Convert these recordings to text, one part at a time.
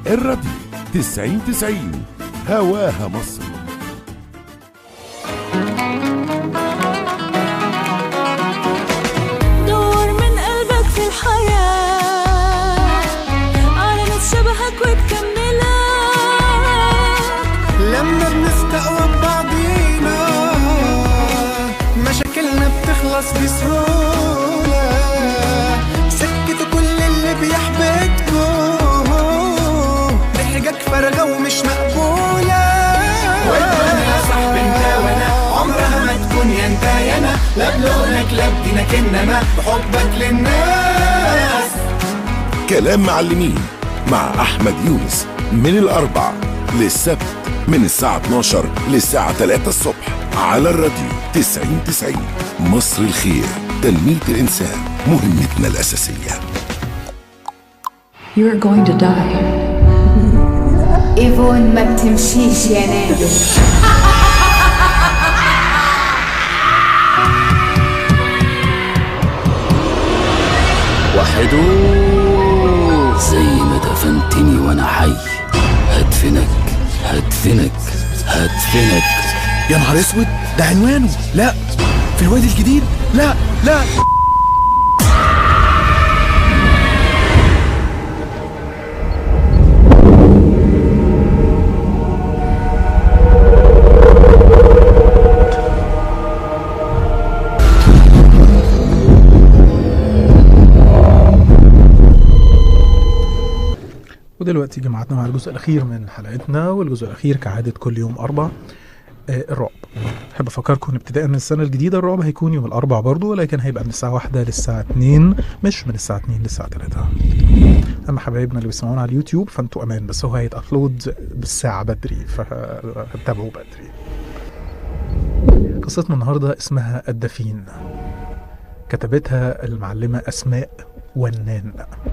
الراديو 90 90 هواها مصر دور من قلبك في الحياة على ناس شبهك وتكملك لما بنستقوى ببعضينا مشاكلنا بتخلص بسهولة سكتوا كل اللي بيحبطكوا ضحكك فارغة ومش مقبولة والدنيا صاحب انت وانا عمرها ما تكون يا انت يا انا لا بلونك لا بدينك انما بحبك للناس كلام معلمين مع أحمد يونس من الأربع للسبت من الساعة 12 للساعة 3 الصبح على الراديو 90 90 مصر الخير تنمية الإنسان مهمتنا الأساسية You are going to die. ايفون ما بتمشيش يا نادر وحدو زي ما دفنتني وانا حي هدفنك هدفنك هدفنك يا نهار اسود ده عنوانه لا في الوادي الجديد لا لا ودلوقتي جمعتنا مع الجزء الأخير من حلقتنا والجزء الأخير كعادة كل يوم أربع آه الرعب أحب أفكركم إن ابتداء من السنة الجديدة الرعب هيكون يوم الأربع برضه ولكن هيبقى من الساعة واحدة للساعة اتنين مش من الساعة اتنين للساعة تلاتة أما حبايبنا اللي بيسمعونا على اليوتيوب فأنتوا أمان بس هو هيتأبلود بالساعة بدري فتابعوا بدري قصتنا النهاردة اسمها الدفين كتبتها المعلمة أسماء ونان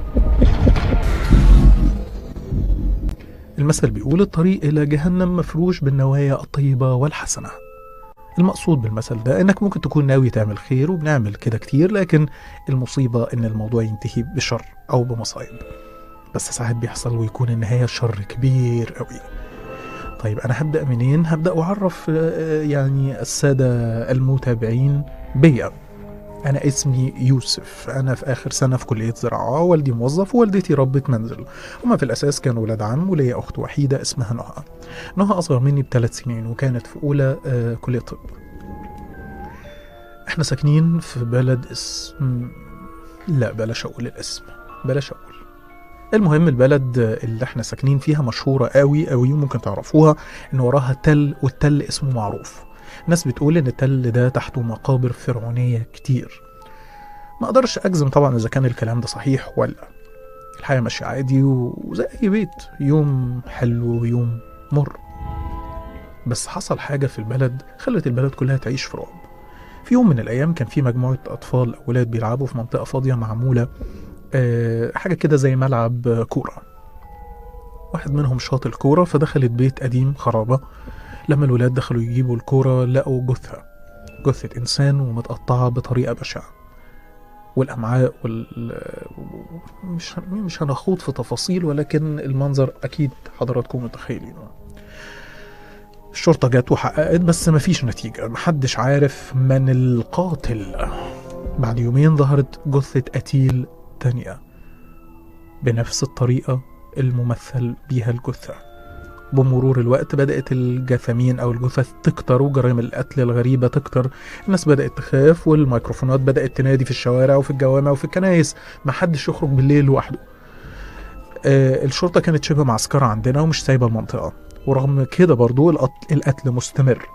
المثل بيقول الطريق إلى جهنم مفروش بالنوايا الطيبة والحسنة المقصود بالمثل ده إنك ممكن تكون ناوي تعمل خير وبنعمل كده كتير لكن المصيبة إن الموضوع ينتهي بشر أو بمصايب بس ساعات بيحصل ويكون النهاية شر كبير قوي طيب أنا هبدأ منين؟ هبدأ أعرف آه، يعني السادة المتابعين بيا أنا اسمي يوسف أنا في آخر سنة في كلية زراعة والدي موظف ووالدتي ربة منزل هما في الأساس كانوا ولاد عم وليا أخت وحيدة اسمها نهى نهى أصغر مني بثلاث سنين وكانت في أولى آه كلية طب احنا ساكنين في بلد اسم لا بلاش أقول الاسم بلاش أقول المهم البلد اللي احنا ساكنين فيها مشهورة قوي قوي وممكن تعرفوها ان وراها تل والتل اسمه معروف ناس بتقول ان التل ده تحته مقابر فرعونية كتير ما اقدرش اجزم طبعا اذا كان الكلام ده صحيح ولا الحياة ماشية عادي وزي اي بيت يوم حلو ويوم مر بس حصل حاجة في البلد خلت البلد كلها تعيش في رعب في يوم من الأيام كان في مجموعة أطفال أولاد بيلعبوا في منطقة فاضية معمولة آه، حاجة كده زي ملعب آه، كورة واحد منهم شاط الكورة فدخلت بيت قديم خرابة لما الولاد دخلوا يجيبوا الكورة لقوا جثة جثة إنسان ومتقطعة بطريقة بشعة والأمعاء وال مش مش هنخوض في تفاصيل ولكن المنظر أكيد حضراتكم متخيلينه الشرطة جت وحققت بس مفيش نتيجة محدش عارف من القاتل بعد يومين ظهرت جثة قتيل تانية بنفس الطريقة الممثل بيها الجثة بمرور الوقت بدأت الجثامين أو الجثث تكتر وجرائم القتل الغريبة تكتر الناس بدأت تخاف والميكروفونات بدأت تنادي في الشوارع وفي الجوامع وفي الكنايس محدش يخرج بالليل لوحده آه الشرطة كانت شبه معسكرة عندنا ومش سايبة المنطقة ورغم كده برضو القت- القتل مستمر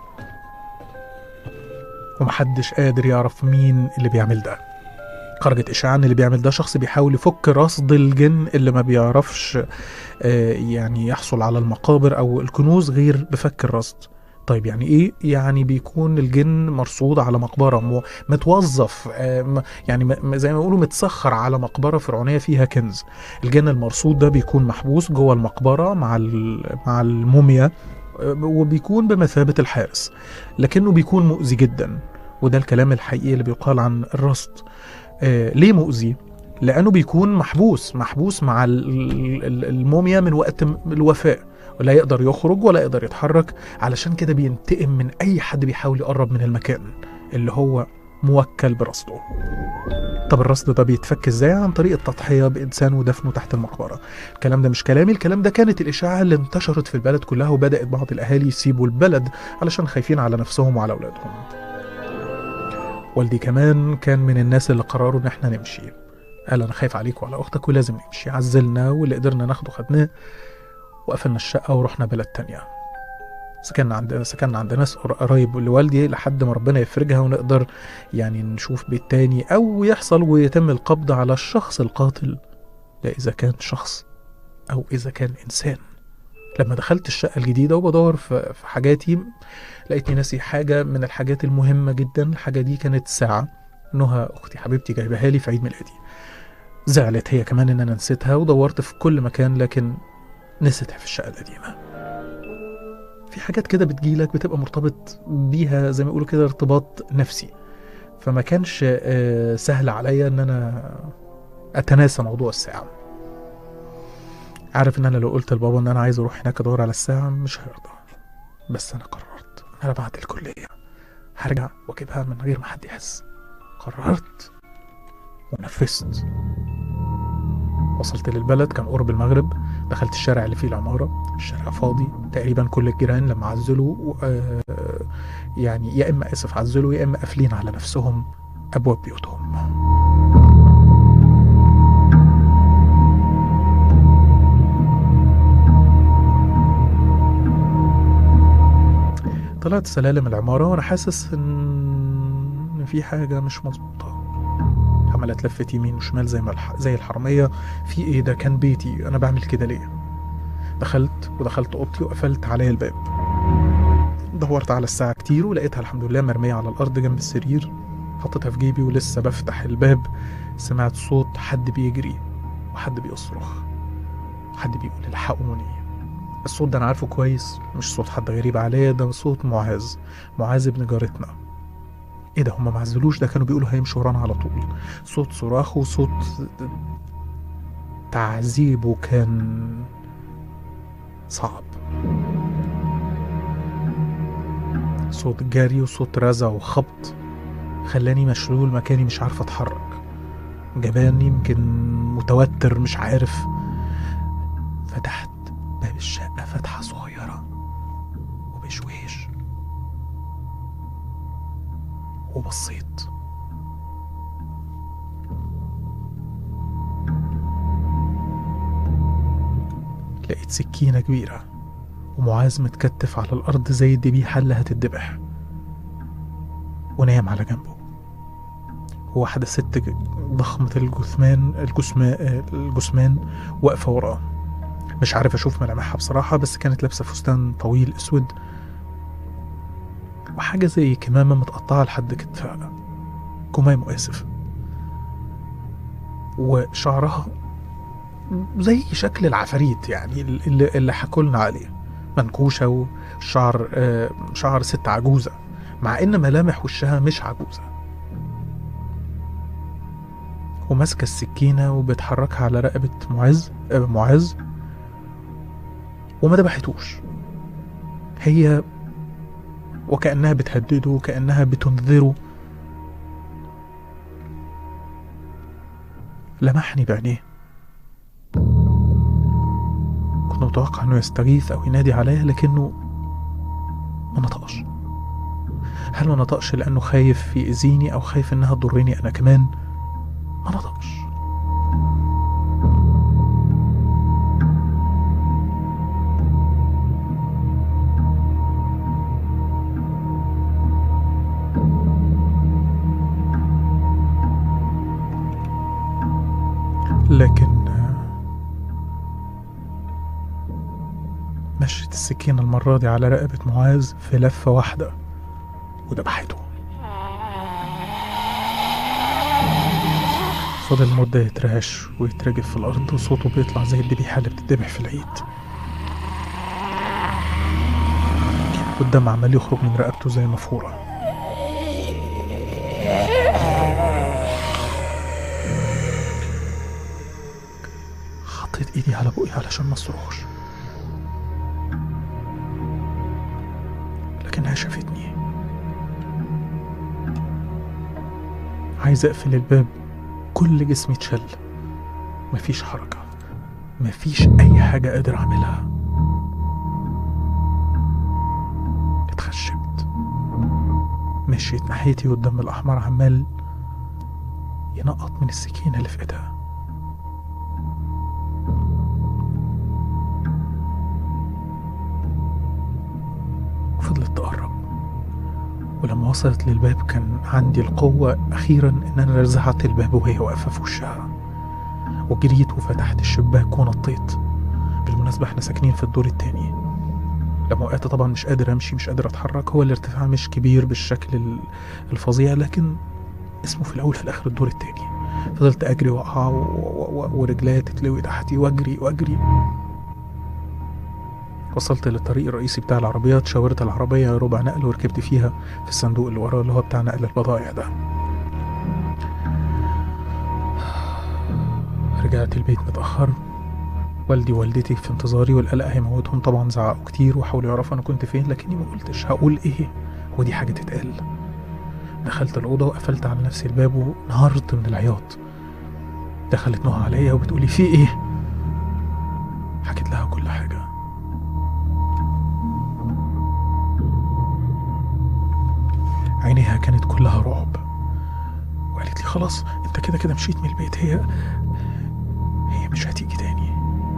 ومحدش قادر يعرف مين اللي بيعمل ده خرجت إشاعة إن اللي بيعمل ده شخص بيحاول يفك رصد الجن اللي ما بيعرفش آه، يعني يحصل على المقابر أو الكنوز غير بفك الرصد طيب يعني ايه يعني بيكون الجن مرصود على مقبره مو- متوظف آه، م- يعني م- م- زي ما يقولوا متسخر على مقبره فرعونيه فيها كنز الجن المرصود ده بيكون محبوس جوه المقبره مع ال- مع الموميا آه، وبيكون بمثابه الحارس لكنه بيكون مؤذي جدا وده الكلام الحقيقي اللي بيقال عن الرصد آه، ليه مؤذي لانه بيكون محبوس محبوس مع ال- ال- الموميا من وقت م- الوفاه ولا يقدر يخرج ولا يقدر يتحرك علشان كده بينتقم من اي حد بيحاول يقرب من المكان اللي هو موكل برصده طب الرصد ده بيتفك ازاي عن طريق التضحيه بانسان ودفنه تحت المقبره الكلام ده مش كلامي الكلام ده كانت الاشاعه اللي انتشرت في البلد كلها وبدات بعض الاهالي يسيبوا البلد علشان خايفين على نفسهم وعلى اولادهم والدي كمان كان من الناس اللي قرروا ان احنا نمشي قال انا خايف عليك وعلى اختك ولازم نمشي عزلنا واللي قدرنا ناخده خدناه وقفلنا الشقه ورحنا بلد تانية سكننا عند سكننا عند ناس قر- قرايب لوالدي لحد ما ربنا يفرجها ونقدر يعني نشوف بيت تاني او يحصل ويتم القبض على الشخص القاتل لا اذا كان شخص او اذا كان انسان لما دخلت الشقه الجديده وبدور في في حاجاتي لقيتني ناسي حاجه من الحاجات المهمه جدا الحاجه دي كانت ساعه نهى اختي حبيبتي جايبها لي في عيد ميلادي زعلت هي كمان ان انا نسيتها ودورت في كل مكان لكن نسيتها في الشقه القديمه في حاجات كده بتجيلك بتبقى مرتبط بيها زي ما يقولوا كده ارتباط نفسي فما كانش آه، سهل عليا ان انا اتناسى موضوع الساعه عارف ان انا لو قلت لبابا ان انا عايز اروح هناك ادور على الساعه مش هيرضى بس انا قررت ان انا بعد الكليه هرجع واجيبها من غير ما حد يحس قررت ونفذت وصلت للبلد كان قرب المغرب دخلت الشارع اللي فيه العمارة الشارع فاضي تقريبا كل الجيران لما عزلوا آه، يعني يا إما آسف عزلوا يا إما قافلين على نفسهم أبواب بيوتهم طلعت سلالم العمارة وأنا حاسس إن في حاجة مش مظبوطة عمالة اتلفت يمين وشمال زي ما الح... زي الحرامية في ايه ده كان بيتي انا بعمل كده ليه دخلت ودخلت اوضتي وقفلت عليا الباب دورت على الساعة كتير ولقيتها الحمد لله مرمية على الأرض جنب السرير حطيتها في جيبي ولسه بفتح الباب سمعت صوت حد بيجري وحد بيصرخ حد بيقول الحقوني الصوت ده أنا عارفه كويس مش صوت حد غريب عليا ده صوت معاذ معاذ ابن جارتنا ايه ده هما معزلوش ده كانوا بيقولوا هيمشوا ورانا على طول صوت صراخ وصوت تعذيبه كان صعب صوت جري وصوت رزع وخبط خلاني مشلول مكاني مش عارف اتحرك جبان يمكن متوتر مش عارف فتحت باب الشقة فتحة صغيرة وبشويش وبصيت لقيت سكينة كبيرة ومعاذ متكتف على الأرض زي الذبيحة اللي هتتذبح ونايم على جنبه وواحدة ست ج- ضخمة الجثمان الجثمان الجثمان واقفة وراه مش عارف أشوف ملامحها بصراحة بس كانت لابسة فستان طويل أسود وحاجة زي كمامة متقطعة لحد كتفها كمام آسف وشعرها زي شكل العفاريت يعني اللي, اللي حكولنا عليه منكوشة وشعر آه، شعر ست عجوزة مع إن ملامح وشها مش عجوزة وماسكة السكينة وبتحركها على رقبة معز آه، معاذ وما ذبحتوش هي وكأنها بتهدده وكأنها بتنذره لمحني بعينيه كنت متوقع انه يستغيث او ينادي عليا لكنه ما نطقش هل ما نطقش لانه خايف يأذيني او خايف انها تضرني انا كمان ما نطقش لكن مشت السكينة المرة دي على رقبة معاذ في لفة واحدة وذبحته فضل مدة يترعش ويترجف في الأرض وصوته بيطلع زي الذبيحة اللي بتتذبح في العيد والدم عمال يخرج من رقبته زي مفورة علشان ما اصرخش لكنها شافتني عايز اقفل الباب كل جسمي اتشل مفيش حركة مفيش أي حاجة قادر أعملها اتخشبت مشيت ناحيتي والدم الأحمر عمال ينقط من السكينة اللي في إيدها وفضلت تقرب ولما وصلت للباب كان عندي القوة أخيرا إن أنا رزعت الباب وهي واقفة في وشها وجريت وفتحت الشباك ونطيت بالمناسبة احنا ساكنين في الدور التاني لما وقعت طبعا مش قادر امشي مش قادر اتحرك هو الارتفاع مش كبير بالشكل ال- الفظيع لكن اسمه في الاول في الاخر الدور التاني فضلت اجري واقع و- و- و- ورجليا تتلوي تحتي واجري واجري وصلت للطريق الرئيسي بتاع العربيات شاورت العربية ربع نقل وركبت فيها في الصندوق اللي وراه اللي هو بتاع نقل البضائع ده رجعت البيت متأخر والدي ووالدتي في انتظاري والقلق هيموتهم طبعا زعقوا كتير وحاولوا يعرفوا انا كنت فين لكني ما قلتش هقول ايه ودي حاجة تتقال دخلت الأوضة وقفلت على نفسي الباب وانهارت من العياط دخلت نهى عليا وبتقولي في ايه حكيت لها كل حاجة عينيها كانت كلها رعب وقالت لي خلاص انت كده كده مشيت من البيت هي هي مش هتيجي تاني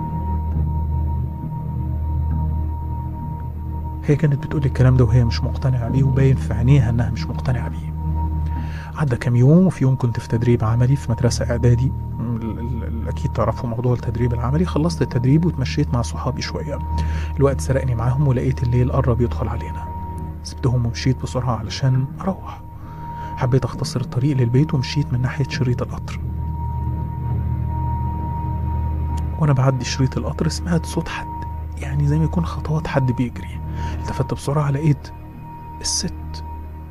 هي كانت بتقول الكلام ده وهي مش مقتنعة بيه وباين في عينيها انها مش مقتنعة بيه عدى كام يوم وفي يوم كنت في تدريب عملي في مدرسة إعدادي ال- ال- ال- أكيد تعرفوا موضوع التدريب العملي خلصت التدريب وتمشيت مع صحابي شوية الوقت سرقني معاهم ولقيت الليل قرب يدخل علينا سبتهم ومشيت بسرعة علشان أروح حبيت أختصر الطريق للبيت ومشيت من ناحية شريط القطر وأنا بعدي شريط القطر سمعت صوت حد يعني زي ما يكون خطوات حد بيجري التفت بسرعة لقيت الست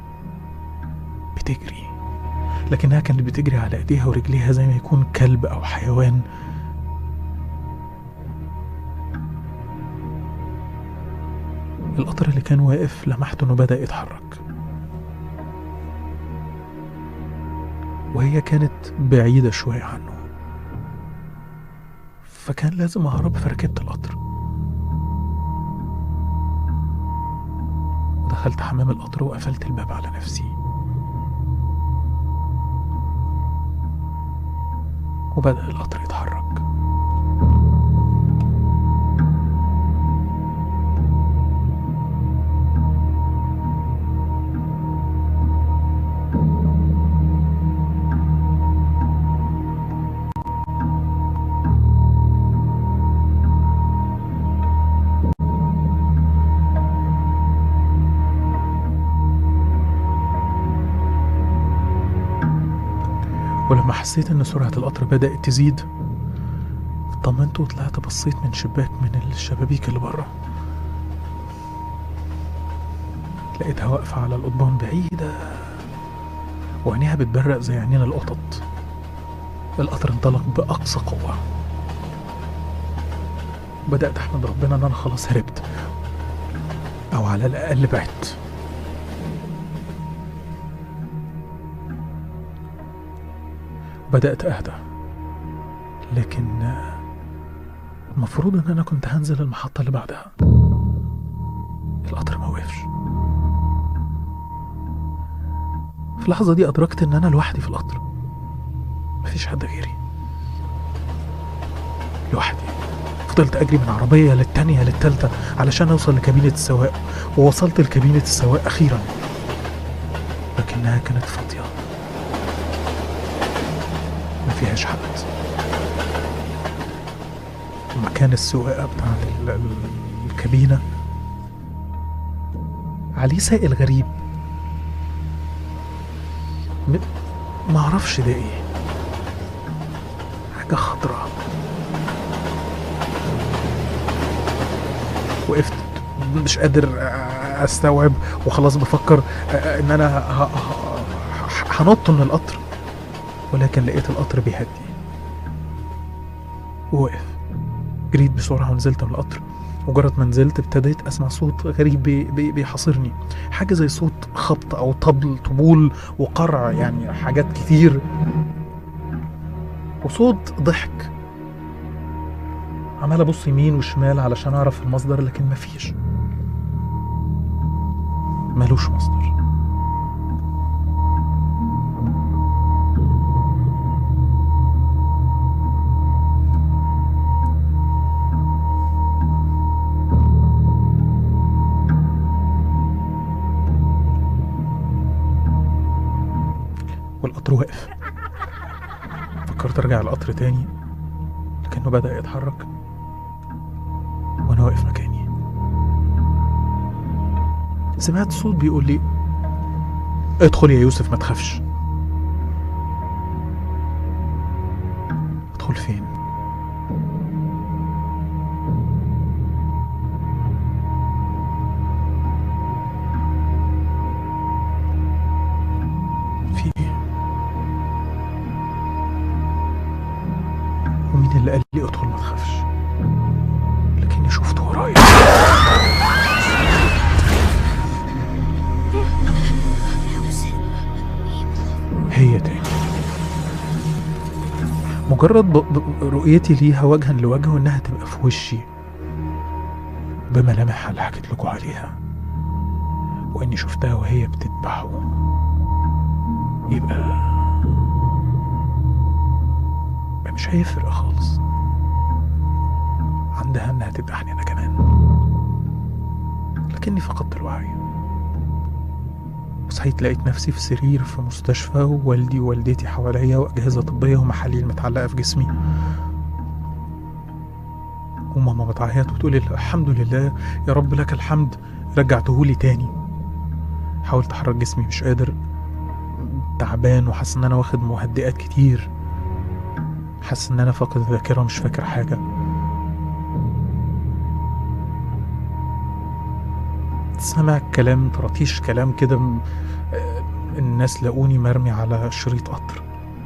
بتجري لكنها كانت بتجري على ايديها ورجليها زي ما يكون كلب او حيوان القطر اللي كان واقف لمحت انه بدأ يتحرك وهي كانت بعيدة شوية عنه فكان لازم أهرب فركبت القطر ودخلت حمام القطر وقفلت الباب على نفسي وبدأ القطر يتحرك ولما حسيت ان سرعة القطر بدأت تزيد اطمنت وطلعت بصيت من شباك من الشبابيك اللي بره لقيتها واقفة على القضبان بعيدة وعينيها بتبرق زي عينين القطط القطر انطلق بأقصى قوة بدأت أحمد ربنا إن أنا خلاص هربت أو على الأقل بعدت بدأت أهدى لكن آه، المفروض إن أنا كنت هنزل المحطة اللي بعدها القطر ما وقفش في اللحظة دي أدركت إن أنا لوحدي في القطر مفيش حد غيري لوحدي فضلت أجري من عربية للتانية للتالتة علشان أوصل لكابينة السواق ووصلت لكابينة السواق أخيرا لكنها كانت فاضية ما فيهاش حد مكان السواقة بتاع ال- ال- الكابينة عليه سائل غريب م- معرفش ده ايه حاجة خضراء وقفت مش قادر استوعب وخلاص بفكر ان انا ه- ه- ه- هنط من القطر ولكن لقيت القطر بيهدي ووقف جريت بسرعة ونزلت من القطر مجرد ما نزلت ابتديت اسمع صوت غريب بي بي بيحاصرني حاجة زي صوت خبط او طبل طبول وقرع يعني حاجات كتير وصوت ضحك عمال ابص يمين وشمال علشان اعرف المصدر لكن مفيش ملوش مصدر والقطر واقف فكرت ارجع القطر تاني لكنه بدأ يتحرك وانا واقف مكاني سمعت صوت بيقول لي ادخل يا يوسف ما تخافش ادخل فين في ايه ومين اللي قال لي ادخل ما تخافش لكني شفته ورايا هي تاني مجرد ب... ب... رؤيتي ليها وجها لوجه وانها تبقى في وشي بملامحها اللي حكيت لكم عليها واني شفتها وهي بتذبحه يبقى يبقى مش هيفرق خالص عندها انها تذبحني انا كمان لكني فقدت الوعي وصحيت لقيت نفسي في سرير في مستشفى ووالدي ووالدتي حواليا وأجهزة طبية ومحاليل متعلقة في جسمي وماما بتعيط وتقولي الحمد لله يا رب لك الحمد رجعتهولي تاني حاولت أحرك جسمي مش قادر تعبان وحاسس إن أنا واخد مهدئات كتير حاسس إن أنا فاقد الذاكرة مش فاكر حاجة سمع كلام طراطيش كلام كده م- آه، الناس لقوني مرمي على شريط قطر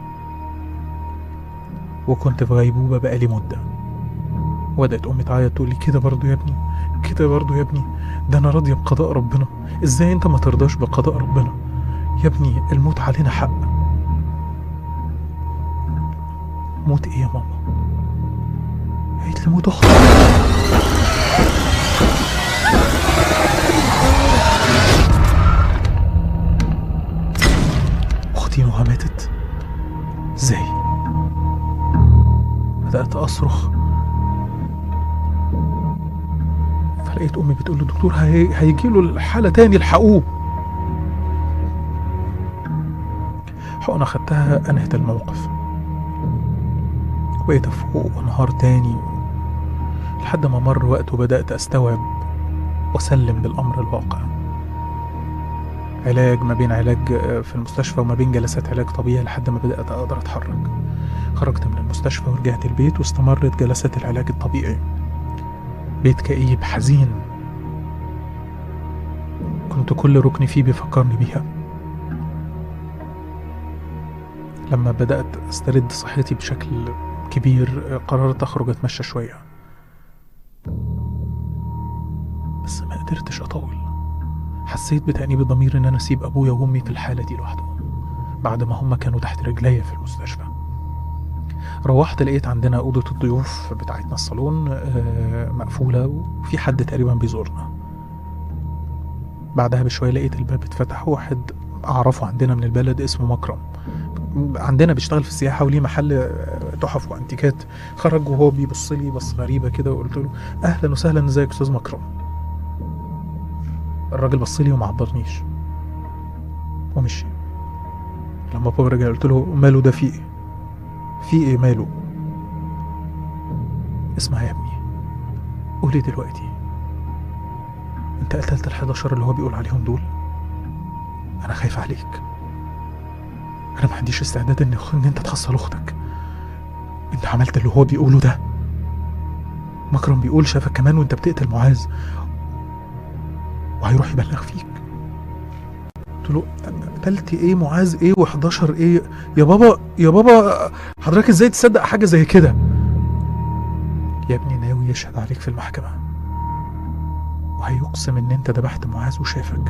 وكنت في غيبوبة بقالي مدة وبدأت أمي تعيط تقول لي كده برضو يا ابني كده برضو يا ابني ده أنا راضية بقضاء ربنا إزاي أنت ما ترضاش بقضاء ربنا يا ابني الموت علينا حق موت إيه يا ماما قالت لي موت أختي أختي نهى ماتت ازاي بدأت أصرخ فلقيت أمي بتقول له دكتور هي... هيجي له الحالة تاني الحقوه حقنة خدتها أنهت الموقف بقيت أفوق وانهار تاني لحد ما مر وقت وبدأت أستوعب وأسلم للأمر الواقع علاج ما بين علاج آه، في المستشفى وما بين جلسات علاج طبيعي لحد ما بدأت أقدر أتحرك خرجت من المستشفى ورجعت البيت واستمرت جلسات العلاج الطبيعي بيت كئيب حزين كنت كل ركن فيه بيفكرني بيها لما بدأت أسترد صحتي بشكل كبير آه، قررت أخرج أتمشى شوية بس ما قدرتش أطول حسيت بتأنيب الضمير إن أنا أسيب أبويا وأمي في الحالة دي لوحدهم بعد ما هما كانوا تحت رجليا في المستشفى روحت لقيت عندنا أوضة الضيوف بتاعتنا الصالون آه، مقفولة وفي حد تقريبا بيزورنا بعدها بشوية لقيت الباب اتفتح وواحد أعرفه عندنا من البلد اسمه مكرم عندنا بيشتغل في السياحة وليه محل آه، تحف وانتيكات خرج وهو بيبص لي بص غريبة كده وقلت له أهلا وسهلا ازيك يا أستاذ مكرم الراجل بص لي وما عبرنيش ومشي لما بابا رجع قلت له ماله ده في ايه في ايه ماله اسمع يا ابني قولي دلوقتي انت قتلت ال11 اللي هو بيقول عليهم دول انا خايف عليك انا ما عنديش استعداد ان ان انت تخسر اختك انت عملت اللي هو بيقوله ده مكرم بيقول شافك كمان وانت بتقتل معاذ وهيروح يبلغ فيك قلت له قتلت ايه معاذ ايه و11 ايه يا بابا يا بابا حضرتك ازاي تصدق حاجه زي كده يا ابني ناوي ويشهد عليك في المحكمة وهيقسم إن أنت ذبحت معاذ وشافك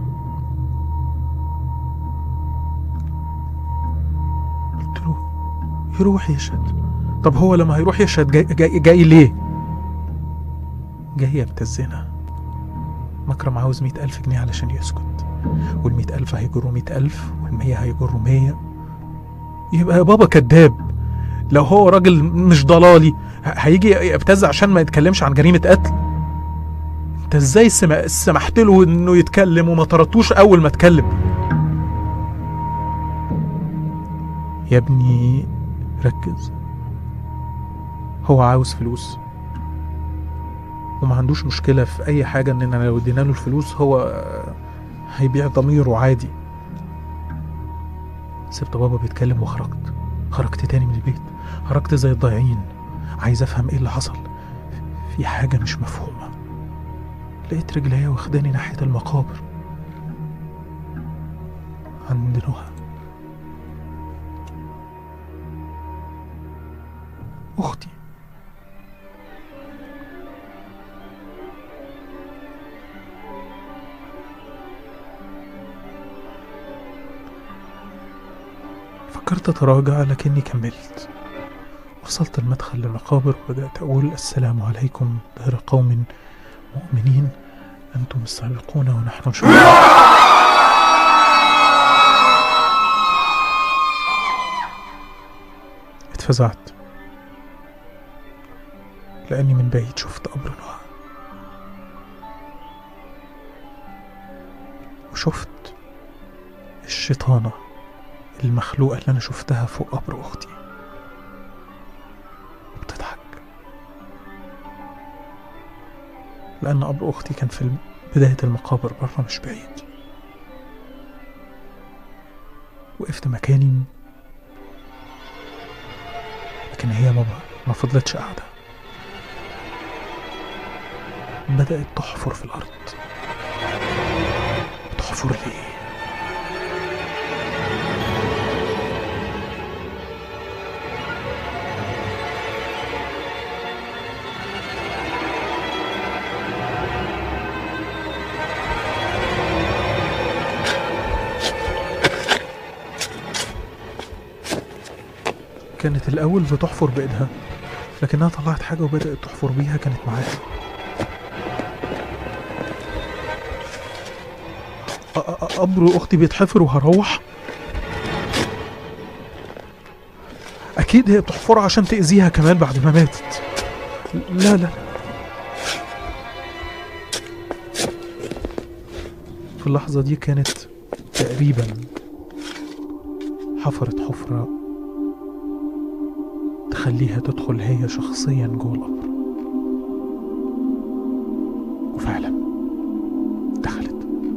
قلت له يروح يشهد طب هو لما هيروح يشهد جاي, جاي, جاي ليه؟ جاي يبتزنا مكرم عاوز مئة ألف جنيه علشان يسكت والمئة ألف هيجروا مئة ألف والمية هيجروا مية يبقى يا بابا كذاب لو هو راجل مش ضلالي ه- هيجي يبتز عشان ما يتكلمش عن جريمة قتل انت ازاي سم- سمحت له انه يتكلم وما طردتوش اول ما اتكلم يا ابني ركز هو عاوز فلوس وما عندوش مشكلة في أي حاجة إننا لو ادينا له الفلوس هو آه، هيبيع ضميره عادي سبت بابا بيتكلم وخرجت خرجت تاني من البيت خرجت زي الضايعين عايز أفهم إيه اللي حصل في حاجة مش مفهومة لقيت رجليا واخداني ناحية المقابر عند نهى أختي فكرت أتراجع لكني كملت وصلت المدخل للمقابر وبدأت أقول السلام عليكم دار قوم مؤمنين أنتم السابقون ونحن شهداء اتفزعت لأني من بعيد شفت قبر نهى وشفت الشيطانة المخلوقة اللي أنا شفتها فوق قبر أختي بتضحك لأن قبر أختي كان في بداية المقابر بره مش بعيد وقفت مكاني لكن هي ما ما فضلتش قاعدة بدأت تحفر في الأرض تحفر ليه؟ كانت الأول بتحفر بإيدها لكنها طلعت حاجة وبدأت تحفر بيها كانت معاها أ- أ- قبر أختي بيتحفر وهروح أكيد هي بتحفرها عشان تأذيها كمان بعد ما ماتت لا لا في اللحظة دي كانت تقريبا حفرت حفرة تخليها تدخل هي شخصيا جوه القبر وفعلا دخلت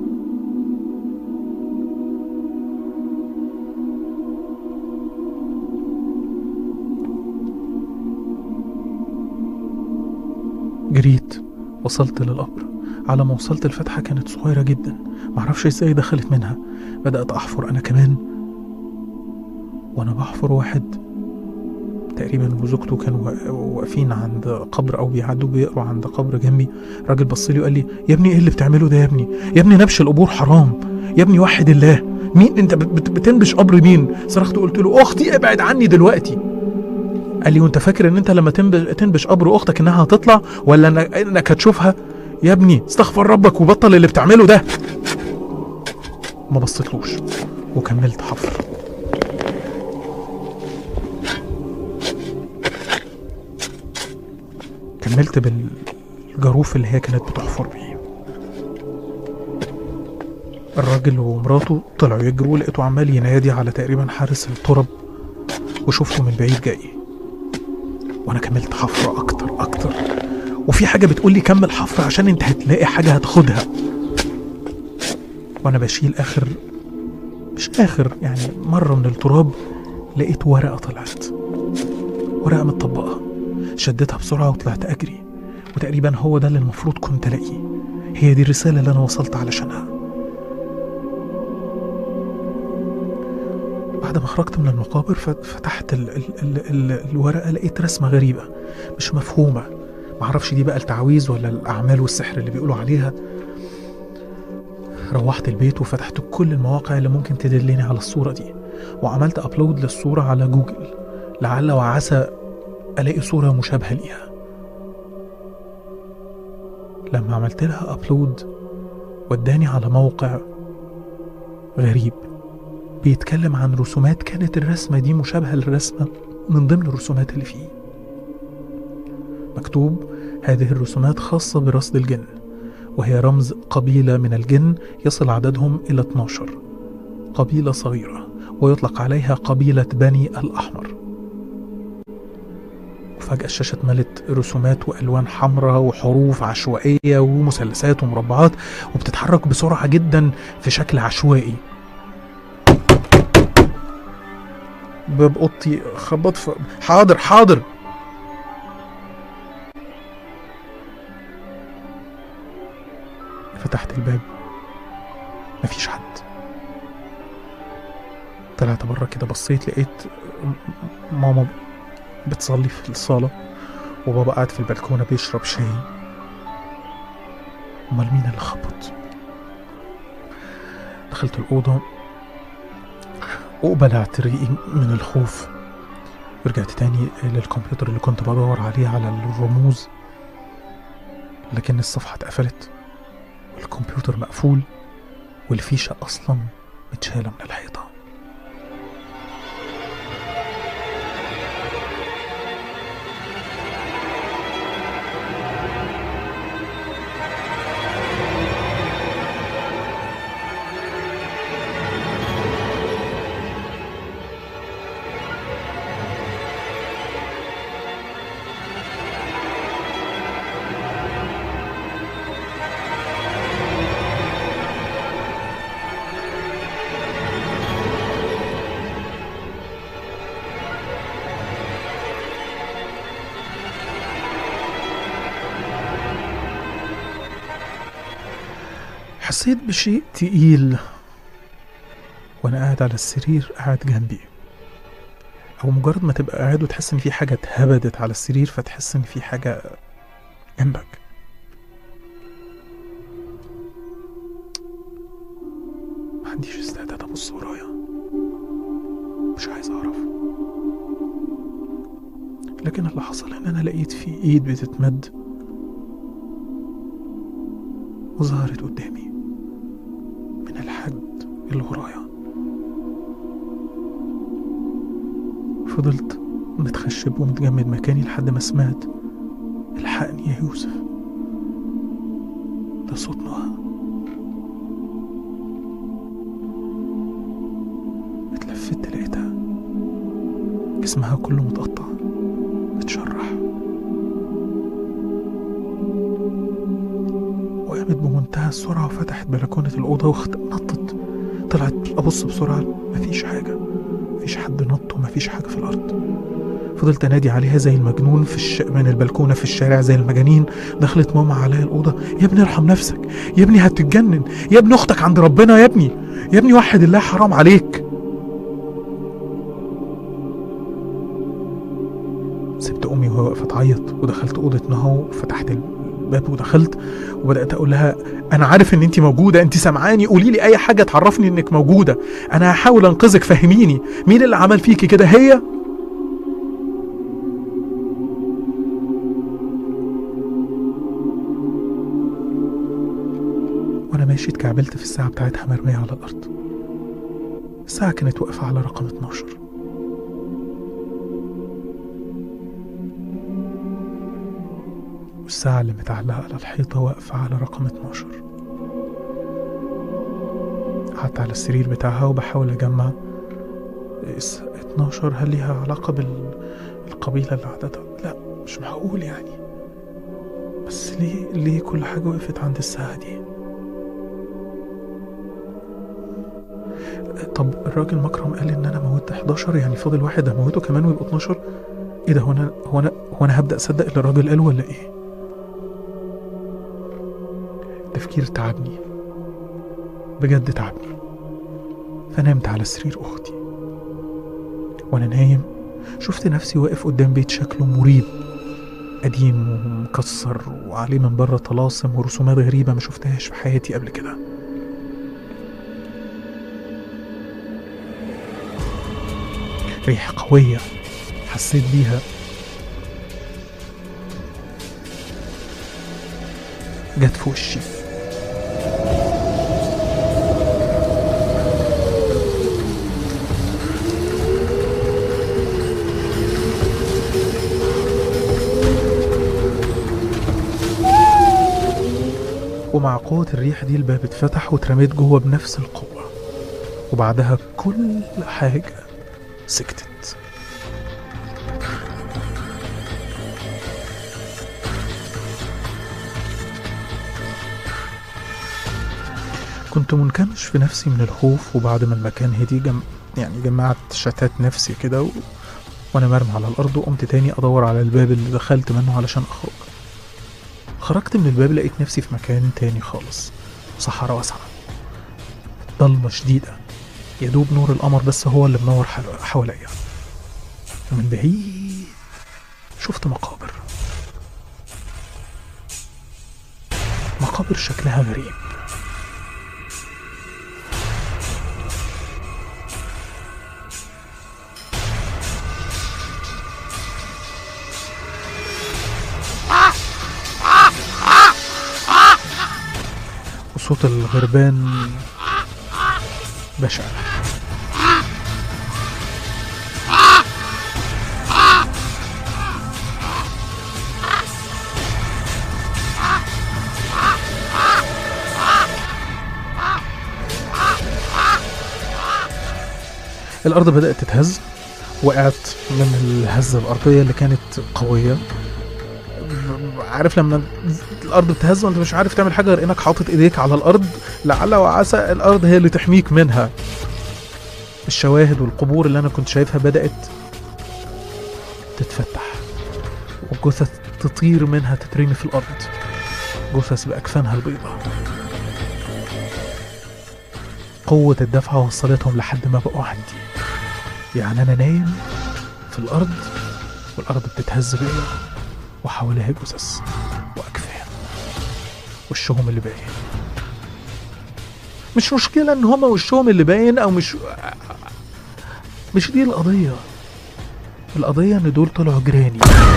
جريت وصلت للقبر على ما وصلت الفتحة كانت صغيرة جدا معرفش ازاي دخلت منها بدأت أحفر أنا كمان وأنا بحفر واحد تقريبا وزوجته كانوا وا- واقفين عند قبر او بيعدوا بيقروا عند قبر جنبي راجل بص لي وقال لي يا ابني ايه اللي بتعمله ده يا ابني يا ابني نبش القبور حرام يا ابني وحد الله مين انت بت- بت- بتنبش قبر مين صرخت قلت له اختي ابعد عني دلوقتي قال لي وانت فاكر ان انت لما تنبش, تنبش قبر اختك انها هتطلع ولا إنك- انك هتشوفها يا ابني استغفر ربك وبطل اللي بتعمله ده ما بصيتلوش وكملت حفر كملت بالجاروف اللي هي كانت بتحفر بيه الراجل ومراته طلعوا يجروا لقيته عمال ينادي على تقريبا حارس الترب وشفته من بعيد جاي وانا كملت حفر اكتر اكتر وفي حاجه بتقول لي كمل حفر عشان انت هتلاقي حاجه هتاخدها وانا بشيل اخر مش اخر يعني مره من التراب لقيت ورقه طلعت ورقه متطبقه شدتها بسرعة وطلعت أجري وتقريبا هو ده اللي المفروض كنت ألاقيه هي دي الرسالة اللي أنا وصلت علشانها بعد ما خرجت من المقابر ف- فتحت ال ال ال ال الورقة لقيت رسمة غريبة مش مفهومة معرفش دي بقى التعويذ ولا الأعمال والسحر اللي بيقولوا عليها روحت البيت وفتحت كل المواقع اللي ممكن تدلني على الصورة دي وعملت أبلود للصورة على جوجل لعل وعسى ألاقي صورة مشابهة ليها لما عملت لها أبلود وداني على موقع غريب بيتكلم عن رسومات كانت الرسمة دي مشابهة للرسمة من ضمن الرسومات اللي فيه مكتوب هذه الرسومات خاصة برصد الجن وهي رمز قبيلة من الجن يصل عددهم إلى 12 قبيلة صغيرة ويطلق عليها قبيلة بني الأحمر وفجأة الشاشة اتملت رسومات وألوان حمراء وحروف عشوائية ومثلثات ومربعات وبتتحرك بسرعة جدا في شكل عشوائي باب اوضتي خبط في حاضر حاضر فتحت الباب مفيش حد طلعت بره كده بصيت لقيت م- ماما بتصلي في الصالة وبابا قاعد في البلكونة بيشرب شاي امال مين اللي خبط دخلت الأوضة وبلعت ريقي من الخوف ورجعت تاني للكمبيوتر اللي كنت بدور عليه على الرموز لكن الصفحة اتقفلت والكمبيوتر مقفول والفيشة أصلا متشالة من الحيطة حسيت بشيء تقيل وانا قاعد على السرير قاعد جنبي او مجرد ما تبقى قاعد وتحس ان في حاجه اتهبدت على السرير فتحس ان في حاجه جنبك ما عنديش استعداد ابص ورايا مش عايز اعرف لكن اللي حصل ان انا لقيت في ايد بتتمد وظهرت قدامي من الحد اللي ورايا فضلت متخشب ومتجمد مكاني لحد ما سمعت الحقني يا يوسف ده صوت نهى اتلفت لقيتها جسمها كله متقطع متشرح وقامت بمنتهى السرعة وفتحت بلكونة الأوضة ونطت طلعت أبص بسرعة مفيش حاجة مفيش حد نط ومفيش حاجة في الأرض فضلت أنادي عليها زي المجنون في الش... من البلكونة في الشارع زي المجانين دخلت ماما عليا الأوضة يا ابني ارحم نفسك يا ابني هتتجنن يا ابني أختك عند ربنا يا ابني يا ابني وحد الله حرام عليك سبت امي وهي واقفه تعيط ودخلت اوضه نهى وفتحت الباب ودخلت وبدات اقول لها انا عارف ان انت موجوده انت سامعاني قولي لي اي حاجه تعرفني انك موجوده انا هحاول انقذك فهميني مين اللي عمل فيكي كده هي وانا ماشي اتكعبلت في الساعه بتاعتها مرميه على الارض الساعه كانت واقفه على رقم 12 والساعة اللي متعلقة على الحيطة واقفة على رقم 12 قعدت على السرير بتاعها وبحاول أجمع اس- 12 هل ليها علاقة بالقبيلة اللي عددها لا مش معقول يعني بس ليه ليه كل حاجة وقفت عند الساعة دي طب الراجل مكرم قال ان انا موت 11 يعني فاضل واحد هموته كمان ويبقوا 12 ايه ده هو انا هو انا هو انا هبدا اصدق اللي الراجل قاله ولا ايه التفكير تعبني بجد تعبني فنمت على سرير اختي وانا نايم شفت نفسي واقف قدام بيت شكله مريب قديم ومكسر وعليه من بره طلاسم ورسومات غريبة ما شفتهاش في حياتي قبل كده ريح قوية حسيت بيها جت في وشي ومع قوة الريح دي الباب اتفتح واترميت جوه بنفس القوة وبعدها كل حاجة سكتت كنت منكمش في نفسي من الخوف وبعد ما المكان هدي جم... يعني جمعت شتات نفسي كده و... وانا مرمي على الارض وقمت تاني ادور على الباب اللي دخلت منه علشان اخرج خرجت من الباب لقيت نفسي في مكان تاني خالص صحراء واسعة ضلمة شديدة يدوب نور القمر بس هو اللي منور حل- حواليا ومن بعيد شفت مقابر مقابر شكلها غريب وصوت الغربان بشع الأرض بدأت تتهز وقعت من الهزة الأرضية اللي كانت قوية عارف لما الأرض بتهز وأنت مش عارف تعمل حاجة غير إنك حاطط إيديك على الأرض لعل وعسى الأرض هي اللي تحميك منها الشواهد والقبور اللي أنا كنت شايفها بدأت تتفتح والجثث تطير منها تترمي في الأرض جثث بأكفانها البيضاء قوة الدفعة وصلتهم لحد ما بقوا عندي يعني أنا نايم في الأرض والأرض بتتهز بيا وحواليها جثث وأكفان وشهم اللي باين مش مشكلة إن هما وشهم اللي باين أو مش مش دي القضية القضية إن دول طلعوا جيراني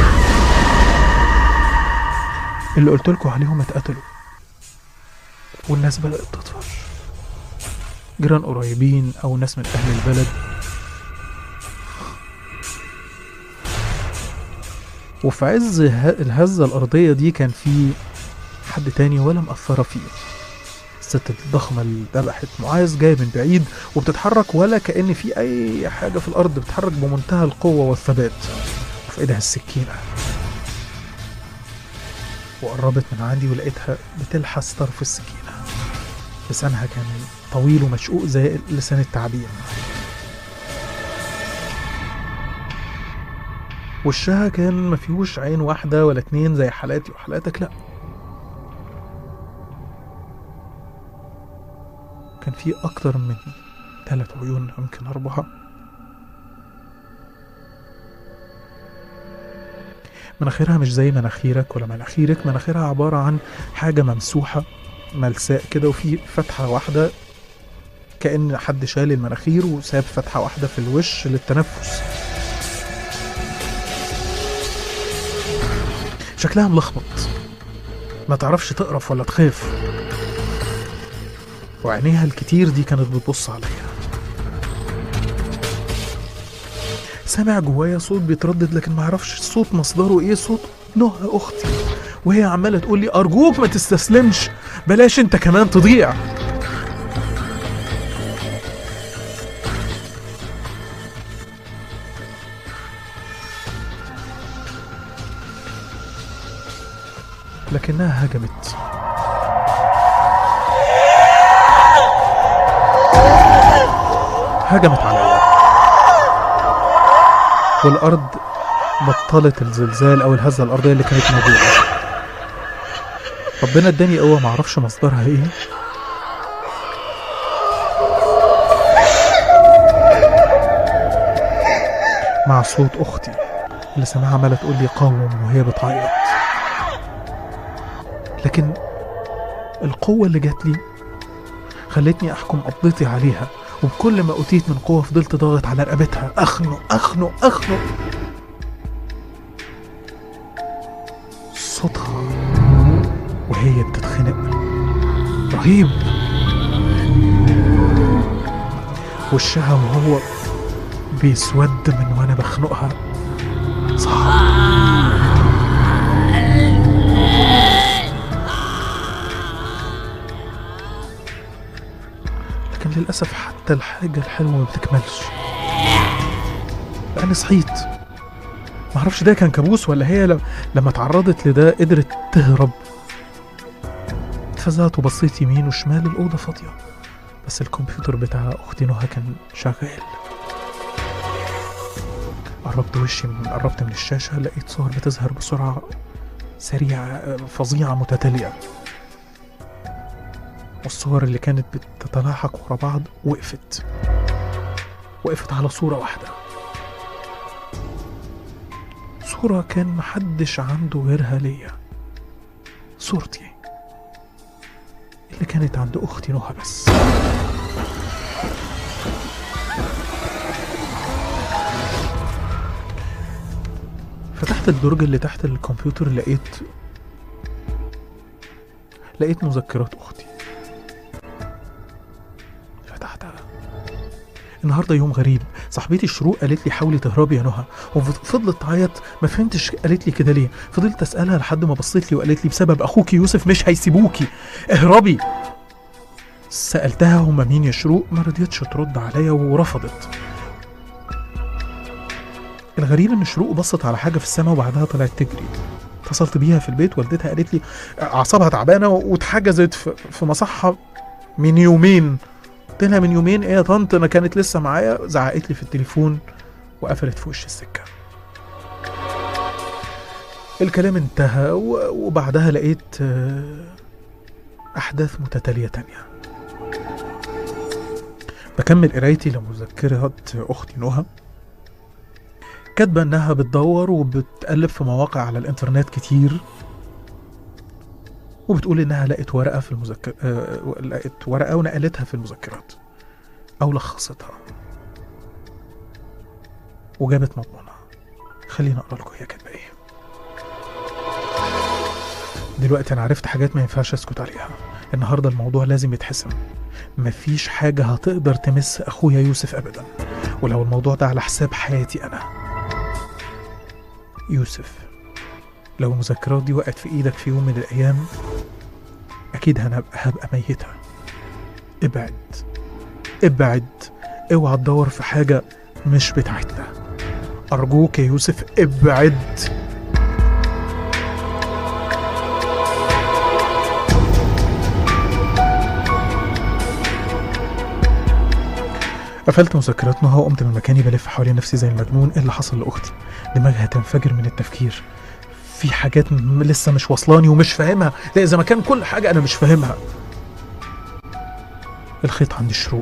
اللي قلت لكم عليهم اتقتلوا والناس بدأت تطفش جيران قريبين أو ناس من أهل البلد وفي عز ه- الهزة الأرضية دي كان في حد تاني ولا مأثرة فيه الست الضخمة اللي ذبحت معاذ جاية من بعيد وبتتحرك ولا كأن في أي حاجة في الأرض بتتحرك بمنتهى القوة والثبات وفي إيدها السكينة وقربت من عندي ولقيتها بتلحس طرف السكينة لسانها كان طويل ومشقوق زي لسان التعابين وشها كان ما فيهوش عين واحدة ولا اتنين زي حالاتي وحالاتك لا كان في أكتر من ثلاث عيون يمكن أربعة مناخيرها مش زي مناخيرك ولا مناخيرك مناخيرها عبارة عن حاجة ممسوحة ملساء كده وفي فتحة واحدة كأن حد شال المناخير وساب فتحة واحدة في الوش للتنفس شكلها ملخبط ما تعرفش تقرف ولا تخاف وعينيها الكتير دي كانت بتبص عليا سامع جوايا صوت بيتردد لكن ما اعرفش الصوت مصدره ايه صوت نهى اختي وهي عماله تقول لي ارجوك ما تستسلمش بلاش انت كمان تضيع لكنها هجمت هجمت عليا والأرض بطلت الزلزال أو الهزة الأرضية اللي كانت موجودة ربنا اداني قوة معرفش مصدرها ايه مع صوت أختي اللي سامعها عمالة تقول لي قاوم وهي بتعيط لكن القوة اللي جات لي خلتني أحكم قبضتي عليها وبكل ما أوتيت من قوة فضلت ضاغط على رقبتها أخنق أخنق أخنق صوتها وهي بتتخنق رهيب وشها وهو بيسود من وانا بخنقها صعب لكن للأسف حتى الحاجة الحلوة ما بتكملش لأني صحيت معرفش ده كان كابوس ولا هي لم- لما تعرضت لده قدرت تهرب اتفزعت وبصيت يمين وشمال الأوضة فاضية بس الكمبيوتر بتاع أختي نهى كان شغال قربت وشي من قربت من الشاشة لقيت صور بتظهر بسرعة سريعة فظيعة متتالية والصور اللي كانت بتتلاحق ورا بعض وقفت وقفت على صورة واحدة صورة كان محدش عنده غيرها ليا صورتي اللي كانت عند أختي نهى بس فتحت الدرج اللي تحت الكمبيوتر لقيت لقيت مذكرات أختي فتحتها النهارده يوم غريب صاحبتي الشروق قالت لي حاولي تهربي يا نهى وفضلت تعيط ما فهمتش قالت لي كده ليه فضلت اسالها لحد ما بصيت لي وقالت لي بسبب اخوكي يوسف مش هيسيبوكي اهربي سالتها هما مين يا شروق ما رضيتش ترد عليا ورفضت الغريب ان شروق بصت على حاجه في السماء وبعدها طلعت تجري اتصلت بيها في البيت والدتها قالت لي اعصابها تعبانه واتحجزت في في مصحه من يومين قلت لها من يومين ايه يا طنط انا كانت لسه معايا زعقت لي في التليفون وقفلت في وش السكه الكلام انتهى و- وبعدها لقيت آه، احداث متتاليه تانية بكمل قرايتي لمذكرات اختي نهى كاتبه انها بتدور وبتقلب في مواقع على الانترنت كتير وبتقول انها لقت ورقه في المذكر آه لقت ورقه ونقلتها في المذكرات او لخصتها وجابت مضمونها خليني اقرا لكم هي كاتبه ايه دلوقتي انا عرفت حاجات ما ينفعش اسكت عليها النهارده الموضوع لازم يتحسم مفيش حاجه هتقدر تمس اخويا يوسف ابدا ولو الموضوع ده على حساب حياتي انا يوسف لو المذكرات دي وقعت في ايدك في يوم من الايام اكيد هنبقى هبقى ميتة ابعد ابعد اوعى تدور في حاجة مش بتاعتنا ارجوك يا يوسف ابعد قفلت مذكرات نهى وقمت من مكاني بلف حوالين نفسي زي المجنون ايه اللي حصل لاختي دماغها تنفجر من التفكير في حاجات م- لسه مش واصلاني ومش فاهمها لا اذا ما كان كل حاجه انا مش فاهمها الخيط عند الشروق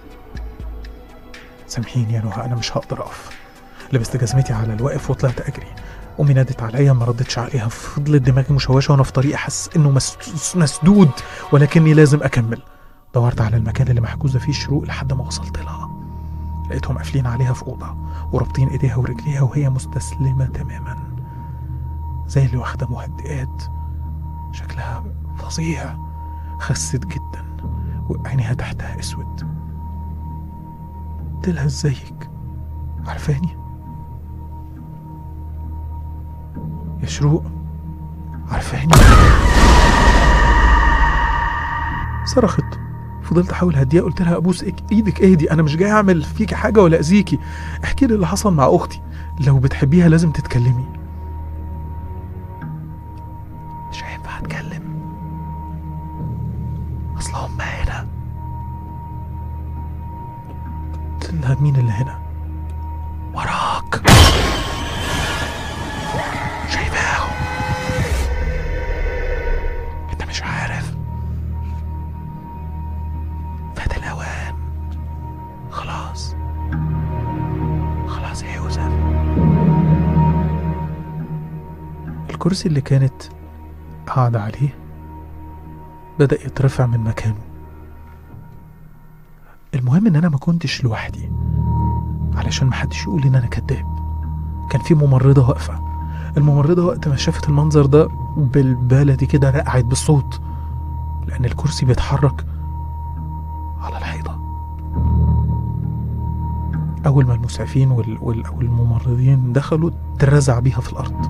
سامحيني يا نهى انا مش هقدر اقف لبست جزمتي على الواقف وطلعت اجري امي نادت عليا ما ردتش عليها فضلت دماغي مشوشه وانا في طريقي حاسس انه مس- مسدود ولكني لازم اكمل دورت على المكان اللي محجوزه فيه الشروق لحد ما وصلت لها لقيتهم قافلين عليها في اوضه ورابطين ايديها ورجليها وهي مستسلمه تماما زي اللي واخده مهدئات شكلها فظيع خست جدا وعينيها تحتها اسود قلت لها ازيك عارفاني يا شروق عارفاني صرخت فضلت احاول هديها قلت لها ابوس إيك- ايدك اهدي انا مش جاي اعمل فيكي حاجه ولا اذيكي احكي لي اللي حصل مع اختي لو بتحبيها لازم تتكلمي مش هينفع اتكلم اصل هم هنا قلت لها مين اللي هنا وراك شايفاهم انت مش عارف فات الاوان خلاص خلاص يا يوسف الكرسي اللي كانت قاعدة عليه بدأ يترفع من مكانه المهم ان انا ما كنتش لوحدي علشان ما حدش يقول ان انا كذاب كان في ممرضة واقفة الممرضة وقت ما شافت المنظر ده بالبلدي كده رقعت بالصوت لأن الكرسي بيتحرك على الحيطة أول ما المسعفين وال... وال... والممرضين دخلوا اترزع بيها في الأرض